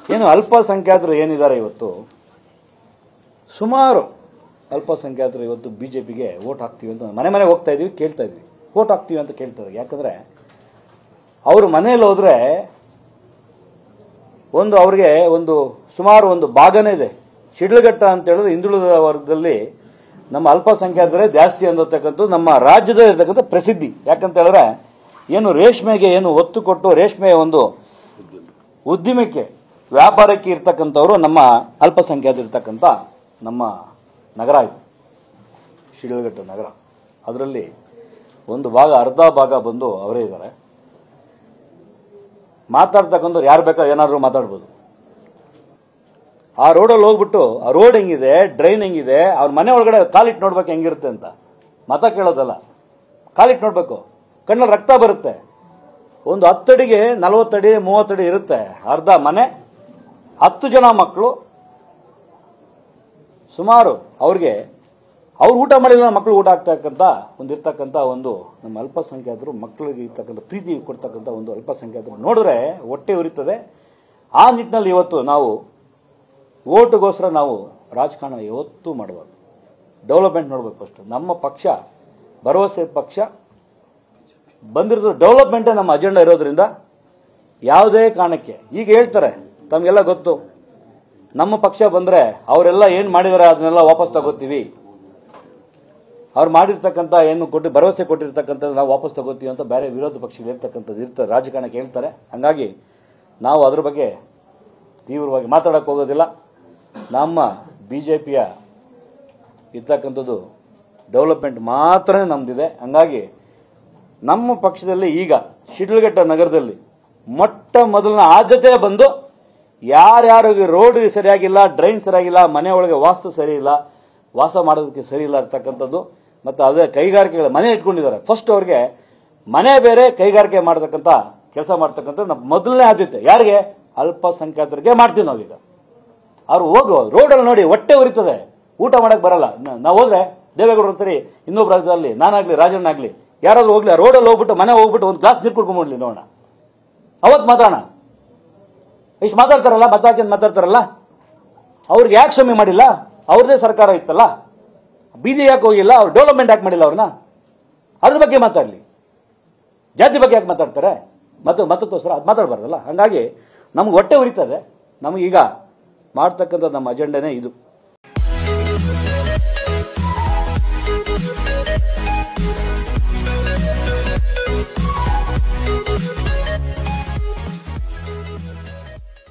ಏನು ಅಲ್ಪಸಂಖ್ಯಾತರು ಏನಿದ್ದಾರೆ ಇವತ್ತು ಸುಮಾರು ಅಲ್ಪಸಂಖ್ಯಾತರು ಇವತ್ತು ಬಿ ಜೆ ಪಿಗೆ ವೋಟ್ ಹಾಕ್ತೀವಿ ಅಂತ ಮನೆ ಮನೆ ಹೋಗ್ತಾ ಇದೀವಿ ಕೇಳ್ತಾ ಇದ್ವಿ ವೋಟ್ ಹಾಕ್ತೀವಿ ಅಂತ ಕೇಳ್ತಾರೆ ಯಾಕಂದ್ರೆ ಅವರು ಮನೆಯಲ್ಲಿ ಹೋದ್ರೆ ಒಂದು ಅವ್ರಿಗೆ ಒಂದು ಸುಮಾರು ಒಂದು ಭಾಗನೇ ಇದೆ ಶಿಡ್ಲಘಟ್ಟ ಅಂತ ಹೇಳಿದ್ರೆ ಹಿಂದುಳಿದ ವರ್ಗದಲ್ಲಿ ನಮ್ಮ ಅಲ್ಪಸಂಖ್ಯಾತರೇ ಜಾಸ್ತಿ ಅನ್ನತಕ್ಕಂಥದ್ದು ನಮ್ಮ ರಾಜ್ಯದಲ್ಲಿ ಇರತಕ್ಕಂಥ ಪ್ರಸಿದ್ಧಿ ಯಾಕಂತ ಹೇಳಿದ್ರೆ ಏನು ರೇಷ್ಮೆಗೆ ಏನು ಒತ್ತು ಕೊಟ್ಟು ರೇಷ್ಮೆಯ ಒಂದು ಉದ್ಯಮಕ್ಕೆ ವ್ಯಾಪಾರಕ್ಕೆ ಇರ್ತಕ್ಕಂಥವ್ರು ನಮ್ಮ ಅಲ್ಪಸಂಖ್ಯಾತರು ಇರ್ತಕ್ಕಂಥ ನಮ್ಮ ನಗರ ಇದು ಶಿಡ್ಲಘಟ್ಟ ನಗರ ಅದರಲ್ಲಿ ಒಂದು ಭಾಗ ಅರ್ಧ ಭಾಗ ಬಂದು ಅವರೇ ಇದ್ದಾರೆ ಮಾತಾಡ್ತಕ್ಕಂಥವ್ರು ಯಾರು ಬೇಕಾದ್ರೆ ಏನಾದರೂ ಮಾತಾಡ್ಬೋದು ಆ ರೋಡಲ್ಲಿ ಹೋಗ್ಬಿಟ್ಟು ಆ ರೋಡ್ ಹೆಂಗಿದೆ ಡ್ರೈನ್ ಹೆಂಗಿದೆ ಅವ್ರ ಮನೆ ಒಳಗಡೆ ಕಾಲಿಟ್ಟು ನೋಡ್ಬೇಕು ಹೆಂಗಿರುತ್ತೆ ಅಂತ ಮತ ಕೇಳೋದಲ್ಲ ಕಾಲಿಟ್ಟು ನೋಡ್ಬೇಕು ಕಣ್ಣಲ್ಲಿ ರಕ್ತ ಬರುತ್ತೆ ಒಂದು ಹತ್ತಡಿಗೆ ನಲವತ್ತಡಿ ಮೂವತ್ತಡಿ ಇರುತ್ತೆ ಅರ್ಧ ಮನೆ ಹತ್ತು ಜನ ಮಕ್ಕಳು ಸುಮಾರು ಅವ್ರಿಗೆ ಅವ್ರು ಊಟ ಮಾಡಿಲ್ಲ ಮಕ್ಕಳು ಊಟ ಆಗ್ತಕ್ಕಂಥ ಒಂದು ಇರ್ತಕ್ಕಂಥ ಒಂದು ನಮ್ಮ ಅಲ್ಪಸಂಖ್ಯಾತರು ಮಕ್ಕಳಿಗೆ ಇರ್ತಕ್ಕಂಥ ಪ್ರೀತಿ ಕೊಡ್ತಕ್ಕಂಥ ಒಂದು ಅಲ್ಪಸಂಖ್ಯಾತರು ನೋಡಿದ್ರೆ ಹೊಟ್ಟೆ ಉರಿತದೆ ಆ ನಿಟ್ಟಿನಲ್ಲಿ ಇವತ್ತು ನಾವು ಓಟ್ಗೋಸ್ಕರ ನಾವು ರಾಜಕಾರಣ ಯಾವತ್ತೂ ಮಾಡಬಾರ್ದು ಡೆವಲಪ್ಮೆಂಟ್ ನೋಡ್ಬೇಕು ಫಸ್ಟ್ ನಮ್ಮ ಪಕ್ಷ ಭರವಸೆ ಪಕ್ಷ ಬಂದಿರೋದು ಡೆವಲಪ್ಮೆಂಟೇ ನಮ್ಮ ಅಜೆಂಡಾ ಇರೋದ್ರಿಂದ ಯಾವುದೇ ಕಾರಣಕ್ಕೆ ಈಗ ಹೇಳ್ತಾರೆ ತಮಗೆಲ್ಲ ಗೊತ್ತು ನಮ್ಮ ಪಕ್ಷ ಬಂದ್ರೆ ಅವರೆಲ್ಲ ಏನು ಮಾಡಿದಾರೆ ಅದನ್ನೆಲ್ಲ ವಾಪಸ್ ತಗೋತೀವಿ ಅವ್ರು ಮಾಡಿರ್ತಕ್ಕಂಥ ಏನು ಕೊಟ್ಟು ಭರವಸೆ ಕೊಟ್ಟಿರ್ತಕ್ಕಂಥದ್ದು ನಾವು ವಾಪಸ್ ತಗೋತೀವಿ ಅಂತ ಬೇರೆ ವಿರೋಧ ಪಕ್ಷಗಳು ಇರ್ತಕ್ಕಂಥದ್ದು ಇರ್ತಾರೆ ರಾಜಕಾರಣಕ್ಕೆ ಹೇಳ್ತಾರೆ ಹಂಗಾಗಿ ನಾವು ಅದ್ರ ಬಗ್ಗೆ ತೀವ್ರವಾಗಿ ಮಾತಾಡಕ್ಕೆ ಹೋಗೋದಿಲ್ಲ ನಮ್ಮ ಬಿ ಜೆ ಪಿಯ ಇರ್ತಕ್ಕಂಥದ್ದು ಡೆವಲಪ್ಮೆಂಟ್ ಮಾತ್ರನೇ ನಮ್ದಿದೆ ಹಂಗಾಗಿ ನಮ್ಮ ಪಕ್ಷದಲ್ಲಿ ಈಗ ಶಿಡ್ಲಘಟ್ಟ ನಗರದಲ್ಲಿ ಮೊಟ್ಟ ಮೊದಲಿನ ಆದ್ಯತೆ ಬಂದು ಯಾರ್ಯಾರಿಗೆ ರೋಡ್ ಸರಿಯಾಗಿಲ್ಲ ಡ್ರೈನ್ ಸರಿಯಾಗಿಲ್ಲ ಮನೆ ಒಳಗೆ ವಾಸ್ತು ಸರಿ ಇಲ್ಲ ವಾಸ ಮಾಡೋದಕ್ಕೆ ಸರಿ ಇಲ್ಲ ಇರ್ತಕ್ಕಂಥದ್ದು ಮತ್ತು ಅದೇ ಕೈಗಾರಿಕೆಗಳ ಮನೆ ಇಟ್ಕೊಂಡಿದ್ದಾರೆ ಫಸ್ಟ್ ಅವ್ರಿಗೆ ಮನೆ ಬೇರೆ ಕೈಗಾರಿಕೆ ಮಾಡತಕ್ಕಂಥ ಕೆಲಸ ಮಾಡ್ತಕ್ಕಂಥ ನಮ್ಮ ಮೊದಲನೇ ಆದ್ಯತೆ ಯಾರಿಗೆ ಅಲ್ಪಸಂಖ್ಯಾತರಿಗೆ ಮಾಡ್ತೀವಿ ನಾವೀಗ ಅವ್ರು ಹೋಗು ರೋಡಲ್ಲಿ ನೋಡಿ ಹೊಟ್ಟೆ ಉರಿತದೆ ಊಟ ಮಾಡಕ್ ಬರಲ್ಲ ನ- ನಾವು ಹೋದ್ರೆ ದೇವೇಗೌಡರು ಸರಿ ಇನ್ನೊಬ್ಬ ರಾಜ್ಯದಲ್ಲಿ ನಾನಾಗ್ಲಿ ರಾಜಣ್ಣ ಆಗ್ಲಿ ಯಾರಾದ್ರೂ ಹೋಗ್ಲಿ ರೋಡಲ್ಲಿ ಹೋಗ್ಬಿಟ್ಟು ಮನೆ ಹೋಗ್ಬಿಟ್ಟು ಒಂದು ಗ್ಲಾಸ್ ನೀರು ಕುಡ್ಕೊಂಡ್ಬಿಡ್ಲಿ ನೋಡೋಣ ಅವತ್ತು ಮಾತಾಡೋಣ ಇಷ್ಟು ಮಾತಾಡ್ತಾರಲ್ಲ ಮಾತಾಡ್ಕೊಂಡು ಮಾತಾಡ್ತಾರಲ್ಲ ಅವ್ರಿಗೆ ಯಾಕೆ ಕ್ಷಮೆ ಮಾಡಿಲ್ಲ ಅವ್ರದೇ ಸರ್ಕಾರ ಇತ್ತಲ್ಲ ಬೀದಿ ಯಾಕೆ ಹೋಗಿಲ್ಲ ಅವ್ರು ಡೆವಲಪ್ಮೆಂಟ್ ಯಾಕೆ ಮಾಡಿಲ್ಲ ಅವ್ರನ್ನ ಅದ್ರ ಬಗ್ಗೆ ಮಾತಾಡಲಿ ಜಾತಿ ಬಗ್ಗೆ ಯಾಕೆ ಮಾತಾಡ್ತಾರೆ ಮತ್ತು ಮತಕ್ಕೋಸ್ಕರ ಅದು ಮಾತಾಡಬಾರ್ದಲ್ಲ ಹಾಗಾಗಿ ನಮ್ಗೆ ಹೊಟ್ಟೆ ಉರಿತದೆ ನಮಗೀಗ ಮಾಡ್ತಕ್ಕಂಥ ನಮ್ಮ ಅಜೆಂಡನೇ ಇದು